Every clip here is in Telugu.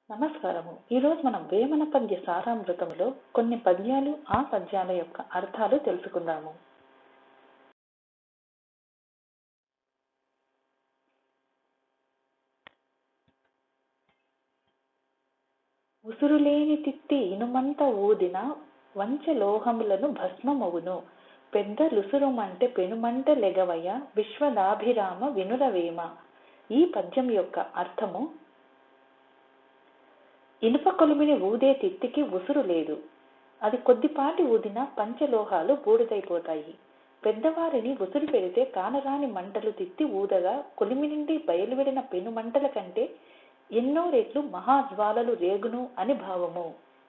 నమస్కారము ఈరోజు మనం వేమన పద్య సారామృతములో కొన్ని పద్యాలు ఆ పద్యాల యొక్క అర్థాలు తెలుసుకుందాము ఉసురులేని తిత్తి ఇనుమంత ఊదిన వంచ లోహములను భస్మమవును పెద్ద లుసురుమంటే పెనుమంట లెగవయ విశ్వదాభిరామ వినురవేమ ఈ పద్యం యొక్క అర్థము ఇనుప కొలిమిని ఊదే తిత్తికి ఉసురు లేదు అది కొద్దిపాటి ఊదిన పంచలోహాలు బూడిదైపోతాయి పెద్దవారిని ఉసురు పెడితే కానరాని మంటలు తిత్తి ఊదగా కొలిమి నుండి బయలువెడిన పెను మంటల కంటే ఎన్నో రెట్లు మహాజ్వాలలు రేగును అని భావము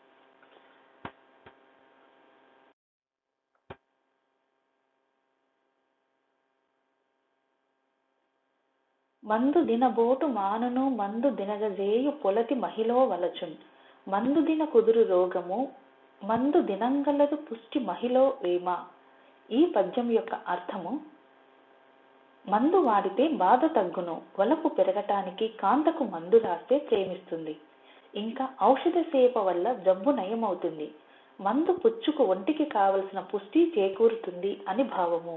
మందు దినబోటు మానును మందు దినగజేయు పొలతి మహిలో వలచున్ మందు దిన కుదురు రోగము మందు దినంగలదు పుష్టి మహిలో వేమ ఈ పద్యం యొక్క అర్థము మందు వాడితే బాధ తగ్గును వలపు పెరగటానికి కాంతకు మందు రాస్తే క్షేమిస్తుంది ఇంకా ఔషధ సేవ వల్ల జబ్బు నయమవుతుంది మందు పుచ్చుకు ఒంటికి కావలసిన పుష్టి చేకూరుతుంది అని భావము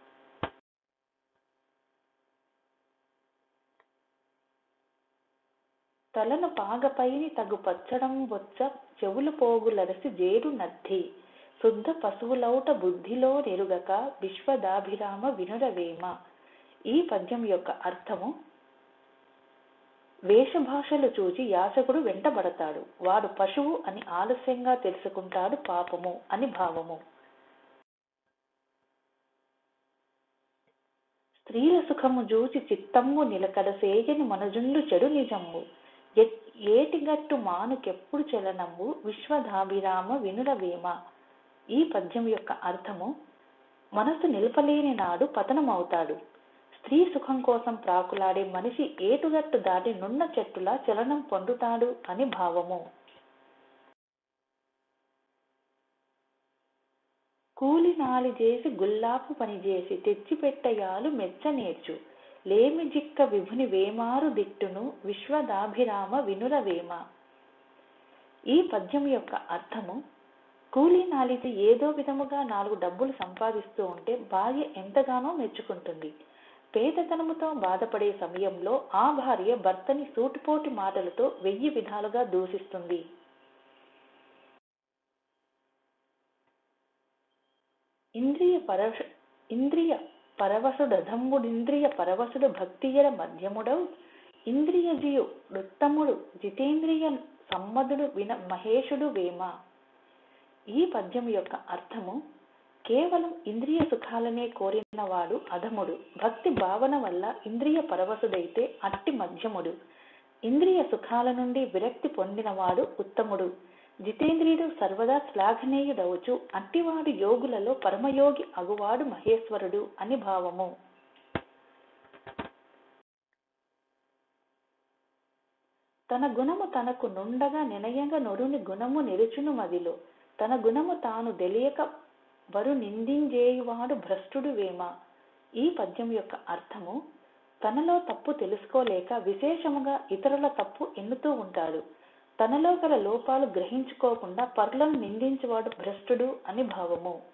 తలను పాగపైని తగు పచ్చడం బొచ్చ చెవులు పోగులరసి జేడు నద్ధి శుద్ధ పశువులౌట బుద్ధిలో నెరుగక విశ్వదాభిరామ వినురవేమ ఈ పద్యం యొక్క అర్థము వేషభాషలు చూచి యాచకుడు వెంటబడతాడు వాడు పశువు అని ఆలస్యంగా తెలుసుకుంటాడు పాపము అని భావము స్త్రీల సుఖము జూచి చిత్తమ్ము నిలకడ సేయని మనజుండు చెడు నిజమ్ము ఏటిగట్టు మానుకెప్పుడు చలనము విశ్వధాభిరామ వినురవేమ ఈ పద్యం యొక్క అర్థము మనసు నిలపలేని నాడు పతనమవుతాడు స్త్రీ సుఖం కోసం ప్రాకులాడే మనిషి ఏటుగట్టు దాటి నున్న చెట్టులా చలనం పొందుతాడు అని భావము కూలి నాలి చేసి గుల్లాపు పని చేసి తెచ్చిపెట్టయాలు మెచ్చ నేర్చు లేమి జిక్క విభుని వేమారు దిట్టును విశ్వదాభిరామ వినురవేమ ఈ పద్యం యొక్క అర్థము కూలీ నాలితే ఏదో విధముగా నాలుగు డబ్బులు సంపాదిస్తూ ఉంటే భార్య ఎంతగానో మెచ్చుకుంటుంది పేదతనముతో బాధపడే సమయంలో ఆ భార్య భర్తని సూటిపోటి మాటలతో వెయ్యి విధాలుగా దూషిస్తుంది ఇంద్రియ పరవశ ఇంద్రియ పరవశుడధమ్ముడింద్రియ పరవశుడు భక్తియర మధ్యముడవు ఇంద్రియజియు వృత్తముడు జితేంద్రియ సమ్మదుడు విన మహేషుడు వేమ ఈ పద్యం యొక్క అర్థము కేవలం ఇంద్రియ సుఖాలనే కోరిన వాడు అధముడు భక్తి భావన వల్ల ఇంద్రియ పరవశుడైతే అట్టి మధ్యముడు ఇంద్రియ సుఖాల నుండి విరక్తి పొందినవాడు ఉత్తముడు జితేంద్రియుడు సర్వదా శ్లాఘనీయుడవుచు అట్టివాడు యోగులలో పరమయోగి అగువాడు మహేశ్వరుడు అని భావము తన గుణము తనకు నుండగా నినయంగా నొరుని గుణము నిరుచును మదిలో తన గుణము తాను తెలియక వరు నిందింజేయువాడు భ్రష్టుడు వేమ ఈ పద్యం యొక్క అర్థము తనలో తప్పు తెలుసుకోలేక విశేషముగా ఇతరుల తప్పు ఎన్నుతూ ఉంటాడు తనలో గల లోపాలు గ్రహించుకోకుండా పరులను నిందించేవాడు భ్రష్టుడు అని భావము